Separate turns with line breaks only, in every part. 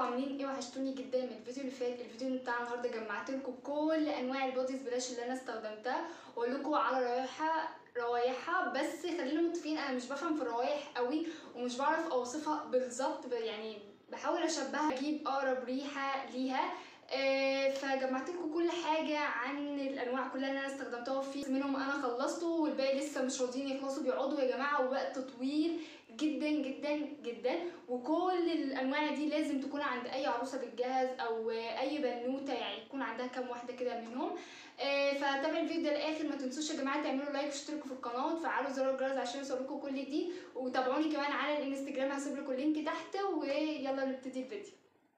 عاملين ايه وحشتوني جدا من الفيديو اللي فات الفيديو بتاع النهارده جمعت لكم كل انواع البوديز بلاش اللي انا استخدمتها واقول لكم على روايحها روايحها بس خلينا متفقين انا مش بفهم في الروايح قوي ومش بعرف اوصفها بالظبط ب- يعني بحاول اشبهها اجيب اقرب ريحه ليها آه، فجمعت لكم كل حاجه عن الانواع كلها اللي انا استخدمتها في منهم انا خلصته والباقي لسه مش راضيين يخلصوا بيقعدوا يا جماعه وقت طويل جدا جدا جدا وكل الانواع دي لازم تكون عند اي عروسه بتجهز او اي بنوته يعني تكون عندها كام واحده كده منهم آه، فتابعوا الفيديو ده للاخر ما تنسوش يا جماعه تعملوا لايك واشتركوا في القناه وتفعلوا زر الجرس عشان يوصلكم كل جديد وتابعوني كمان على الانستجرام هسيب لكم اللينك تحت ويلا نبتدي الفيديو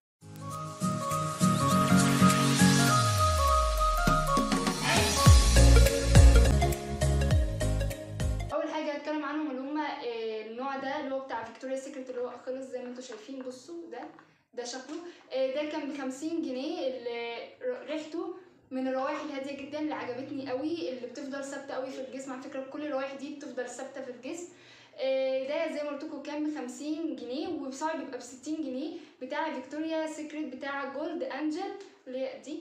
اول حاجه هتكلم عنهم اللي هم النوع ده اللي هو بتاع فيكتوريا سيكريت اللي هو خلص زي ما انتم شايفين بصوا ده ده شكله آه، ده كان ب 50 جنيه اللي ر- ريحته من الروائح الهاديه جدا اللي عجبتني قوي اللي بتفضل ثابته قوي في الجسم على فكره كل الروائح دي بتفضل ثابته في الجسم آه، ده زي ما قلت لكم كان ب 50 جنيه وبسعر بيبقى ب 60 جنيه بتاع فيكتوريا سيكريت بتاع جولد انجل اللي هي دي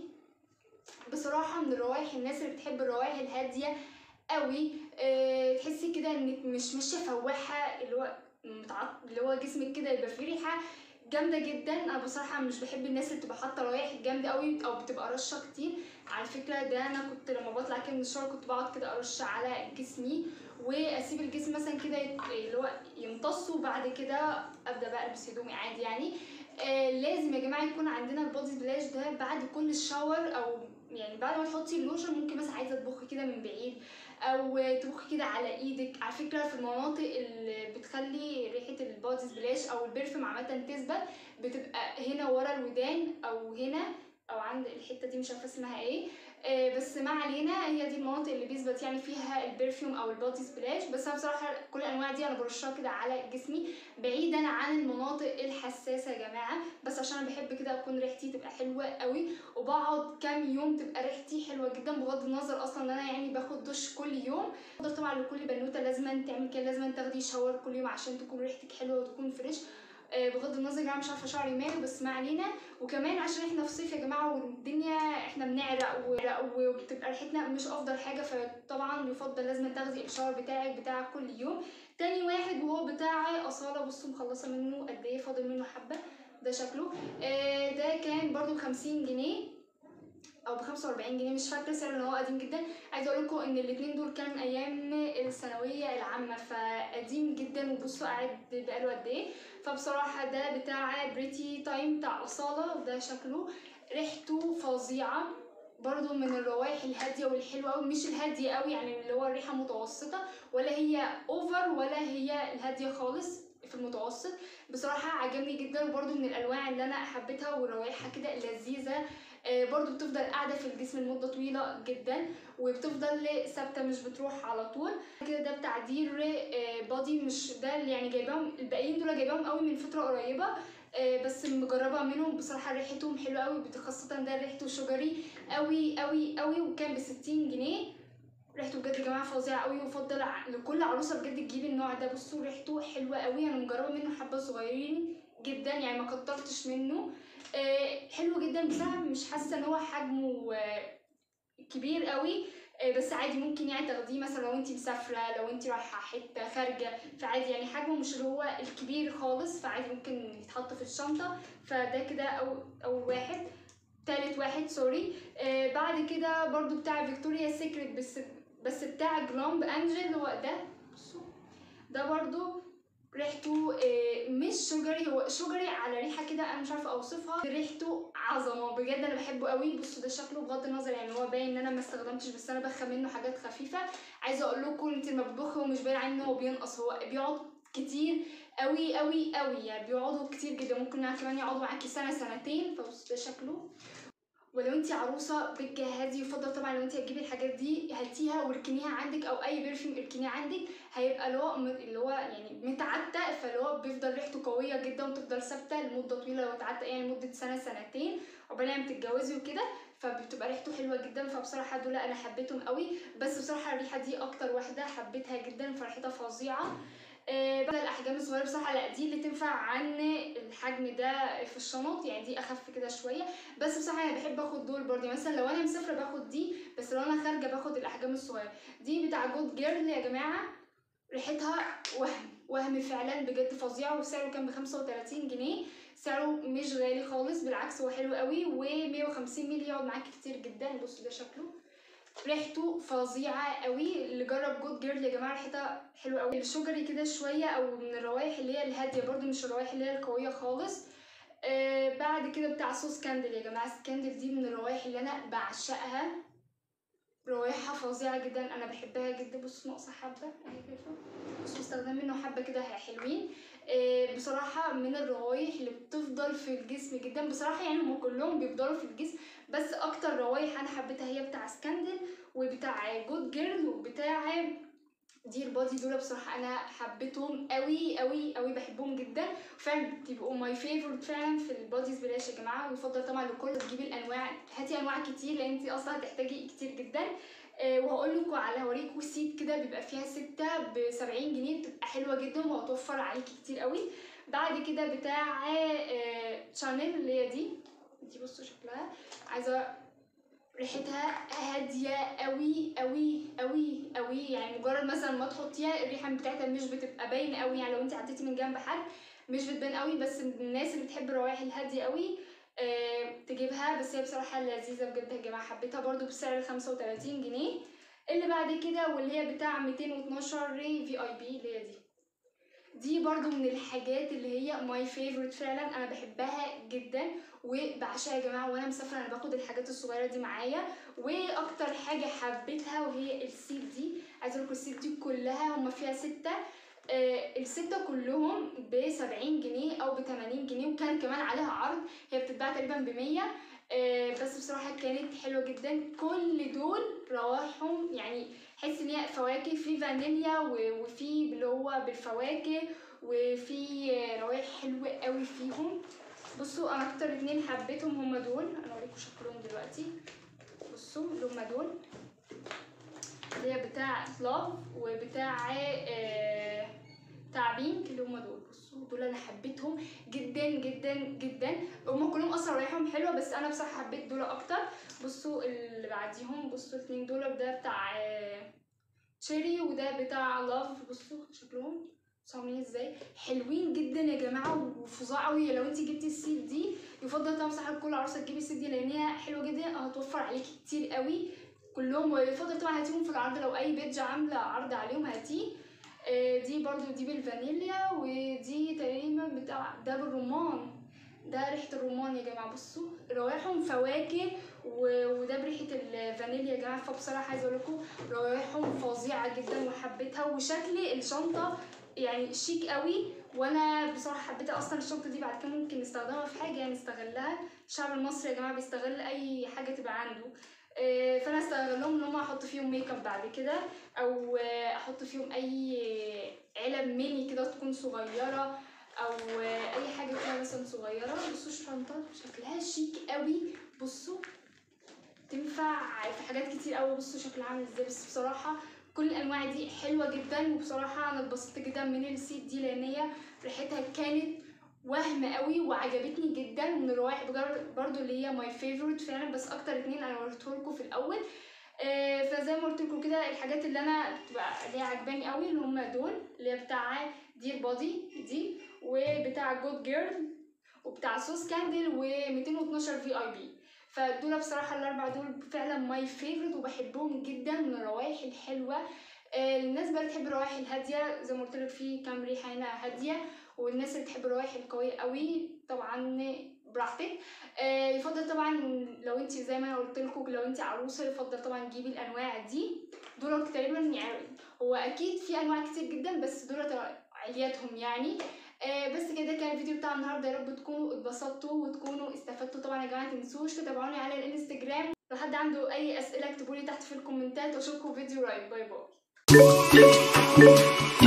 بصراحه من الروائح الناس اللي بتحب الروائح الهاديه قوي أه تحسي كده انك مش ماشيه فواحه اللي هو متعط... اللي هو جسمك كده يبقى فيه ريحه جامده جدا انا بصراحه مش بحب الناس اللي بتبقى حاطه روايح جامده قوي او بتبقى رشه كتير على فكره ده انا كنت لما بطلع كده من الشغل كنت بقعد كده ارش على جسمي واسيب الجسم مثلا كده يت- اللي هو يمتص وبعد كده ابدا بقى البس هدومي عادي يعني آه لازم يا جماعه يكون عندنا البودي بلاش ده بعد كل الشاور او يعني بعد ما تحطي اللوشن ممكن مثلا عايزه تبخي كده من بعيد او تبخي كده على ايدك على فكره في المناطق اللي بتخلي ريحه البودي بلاش او البرفيوم عامه تثبت بتبقى هنا ورا الودان او هنا او عند الحته دي مش عارفه اسمها ايه آه، بس ما علينا هي دي المناطق اللي بيثبت يعني فيها البرفيوم او البودي سبلاش بس انا بصراحه كل الانواع دي انا برشها كده على جسمي بعيدا عن المناطق الحساسه يا جماعه بس عشان انا بحب كده اكون ريحتي تبقى حلوه قوي وبقعد كام يوم تبقى ريحتي حلوه جدا بغض النظر اصلا ان انا يعني باخد دش كل يوم ده طبعا لكل بنوته لازم تعمل كده لازم تاخدي شاور كل يوم عشان تكون ريحتك حلوه وتكون فريش آه، بغض النظر يا جماعه مش عارفه شعري ماله بس ما علينا وكمان عشان احنا في صيف يا جماعه والدنيا احنا بنعرق ورق وبتبقى ريحتنا مش افضل حاجه فطبعا يفضل لازم تاخدي الشاور بتاعك بتاع كل يوم تاني واحد وهو بتاع اصاله بصوا مخلصه منه قد ايه فاضل منه حبه ده شكله آه، ده كان برضو 50 جنيه او ب 45 جنيه مش فاكره سعر ان هو قديم جدا عايزه اقول لكم ان الاثنين دول كان ايام الثانويه العامه فقديم جدا وبصوا قاعد بقاله قد ايه فبصراحه ده بتاع بريتي تايم بتاع اصاله ده شكله ريحته فظيعه برضو من الروائح الهاديه والحلوه قوي مش الهاديه قوي يعني اللي هو الريحه متوسطه ولا هي اوفر ولا هي الهاديه خالص في المتوسط بصراحه عجبني جدا وبرضو من الالوان اللي انا حبيتها وروائحها كده لذيذه آه، برضو بتفضل قاعدة في الجسم لمدة طويلة جدا وبتفضل ثابتة مش بتروح على طول كده ده بتاع دير آه، بادي مش ده اللي يعني جايباهم الباقيين دول جايباهم قوي من فترة قريبة آه، بس مجربة منهم بصراحة ريحتهم حلوة قوي خاصة ده ريحته شجري قوي قوي قوي وكان بستين جنيه ريحته بجد يا جماعه فظيعه قوي ويفضل ع- لكل عروسه بجد تجيب النوع ده بصوا ريحته حلوه قوي انا مجربه منه حبه صغيرين جدا يعني ما كترتش منه آه، حلو جدا بس انا مش حاسه ان هو حجمه آه، كبير قوي آه، بس عادي ممكن يعني تاخديه مثلا لو انت مسافره لو انت رايحه حته خارجه فعادي يعني حجمه مش اللي هو الكبير خالص فعادي ممكن يتحط في الشنطه فده كده او اول واحد تالت واحد سوري آه بعد كده برضو بتاع فيكتوريا سيكريت بس بس بتاع جلامب انجل هو ده بصوا ده برضو ريحته آه، مش شجري هو شجري على ريحه كده انا مش عارفه اوصفها ريحته عظمه بجد انا بحبه قوي بصوا ده شكله بغض النظر يعني هو باين ان انا ما استخدمتش بس انا بخ منه حاجات خفيفه عايزه اقول لكم انت لما بتبخي هو مش باين عليه ان هو بينقص هو بيقعد كتير قوي قوي قوي يعني بيقعدوا كتير جدا ممكن إنها كمان يقعدوا معاكي سنه سنتين فبصوا ده شكله ولو انت عروسه بتجهزي يفضل طبعا لو انت هتجيبي الحاجات دي هاتيها واركنيها عندك او اي برفيوم اركنيه عندك هيبقى اللي هو اللي هو يعني متعتق فاللي هو بيفضل ريحته قويه جدا وتفضل ثابته لمده طويله لو اتعتق يعني لمده سنه سنتين عقبال ما تتجوزي وكده فبتبقى ريحته حلوه جدا فبصراحه دول انا حبيتهم قوي بس بصراحه الريحه دي اكتر واحده حبيتها جدا فريحتها فظيعه آه بدل الاحجام الصغيره بصراحه لا دي اللي تنفع عن الحجم ده في الشنط يعني دي اخف كده شويه بس بصراحه انا بحب اخد دول برضه يعني مثلا لو انا مسافره باخد دي بس لو انا خارجه باخد الاحجام الصغيره دي بتاع جود جيرل يا جماعه ريحتها وهم وهم فعلا بجد فظيع وسعره كان ب 35 جنيه سعره مش غالي خالص بالعكس هو حلو قوي و150 مللي يقعد معاك كتير جدا بصوا ده شكله ريحته فظيعه قوي اللي جرب جود جيرل يا جماعه ريحتها حلوه قوي الشجري كده شويه او من الروايح اللي هي الهاديه برضو مش الروايح اللي هي القويه خالص آه بعد كده بتاع صوص كاندل يا جماعه سكاندل دي من الروايح اللي انا بعشقها روايحها فظيعه جدا انا بحبها جدا بصوا ناقصه حبه اهي كده بصوا مستخدم منه حبه كده حلوين آه بصراحه من الروايح اللي بتفضل في الجسم جدا بصراحه يعني هم كلهم بيفضلوا في الجسم بس اكتر روايح انا حبيتها هي بتاع سكاندل وبتاع جود جيرل وبتاع دير بادي دول بصراحه انا حبيتهم قوي قوي قوي بحبهم جدا فعلا بيبقوا ماي فيفورت فعلا في الباديز بلاش يا جماعه ويفضل طبعا لكل تجيبي الانواع هاتي انواع كتير لان انت اصلا هتحتاجي كتير جدا أه وهقول لكم على هوريكم سيت كده بيبقى فيها ستة ب 70 جنيه بتبقى حلوه جدا وهتوفر عليكي كتير قوي بعد كده بتاع أه شانيل اللي هي دي دي بصوا شكلها عايزه ريحتها هاديه قوي قوي قوي قوي يعني مجرد مثلا ما تحطيها الريحه بتاعتها مش بتبقى باينه قوي يعني لو انت عديتي من جنب حد مش بتبان قوي بس الناس اللي بتحب الروائح الهاديه قوي أه تجيبها بس هي بصراحه لذيذه بجد يا جماعه حبيتها برضو بسعر 35 جنيه اللي بعد كده واللي هي بتاع 212 ري في اي بي اللي هي دي دي برضو من الحاجات اللي هي ماي فيفورت فعلا انا بحبها جدا وبعشقها يا جماعه وانا مسافره انا باخد الحاجات الصغيره دي معايا واكتر حاجه حبيتها وهي السيت دي عايزه اقول السيت دي كلها هما فيها سته آه الستة كلهم ب 70 جنيه أو ب 80 جنيه وكان كمان عليها عرض هي بتتباع تقريبا ب 100 آه بس بصراحة كانت حلوة جدا كل دول روايحهم يعني حس ان هي فواكه في فانيليا وفي اللي هو بالفواكه وفي روايح حلوة قوي فيهم بصوا انا اكتر اتنين حبيتهم هما دول انا اوريكم شكلهم دلوقتي بصوا اللي هما دول اللي هي بتاع لاف وبتاع آه بتاع بينك اللي هما دول بصوا دول انا حبيتهم جدا جدا جدا هما كلهم اصلا روايحهم حلوه بس انا بصراحه حبيت دول اكتر بصوا اللي بعديهم بصوا الاتنين دول ده بتاع تشيري وده بتاع لاف بصوا شكلهم عاملين ازاي حلوين جدا يا جماعه وفظاع قوي لو انت جبتي السيت دي يفضل طبعا صاحب كل عروسه تجيبي السيت دي لان هي حلوه جدا هتوفر عليكي كتير قوي كلهم ويفضل طبعا هاتيهم في العرض لو اي بيج عامله عرض عليهم هاتيه دي برضو دي بالفانيليا ودي تقريبا بتاع ده بالرمان ده ريحه الرمان يا جماعه بصوا روايحهم فواكه وده بريحه الفانيليا يا جماعه فبصراحه عايزه اقول لكم روايحهم فظيعه جدا وحبيتها وشكل الشنطه يعني شيك قوي وانا بصراحه حبيتها اصلا الشنطه دي بعد كده ممكن نستخدمها في حاجه يعني نستغلها الشعب المصري يا جماعه بيستغل اي حاجه تبقى عنده فانا استغلهم ان هم احط فيهم ميك اب بعد كده او احط فيهم اي علب ميني كده تكون صغيره او اي حاجه كده مثلا صغيره بصوا الشنطه شكلها شيك قوي بصوا تنفع في حاجات كتير قوي بصوا شكلها عامل ازاي بس بصراحه كل الانواع دي حلوه جدا وبصراحه انا اتبسطت جدا من السيت دي لان هي ريحتها كانت وهم قوي وعجبتني جدا من الروائح برضو اللي هي ماي فيفورت فعلا بس اكتر اتنين انا وريتهم لكم في الاول آه فزي ما قلت لكم كده الحاجات اللي انا بتبقى اللي هي عجباني قوي اللي هم دول اللي هي بتاع دير بادي دي وبتاع جود جيرل وبتاع سوس كاندل و212 في اي بي فدول بصراحه الاربع دول فعلا ماي فيفورت وبحبهم جدا من الروائح الحلوه آه الناس بقى بتحب الروائح الهاديه زي ما قلت لك في كام ريحه هنا هاديه والناس اللي بتحب الروائح القويه قوي طبعا براحتك آه يفضل طبعا لو انت زي ما انا قلت لكم لو انت عروسه يفضل طبعا تجيبي الانواع دي دول تقريبا يعني هو اكيد في انواع كتير جدا بس دول علياتهم يعني آه بس كده كان الفيديو بتاع النهارده يا رب تكونوا اتبسطتوا وتكونوا استفدتوا طبعا يا جماعه متنسوش تتابعوني على الانستجرام لو حد عنده اي اسئله اكتبوا لي تحت في الكومنتات واشوفكم فيديو قريب باي باي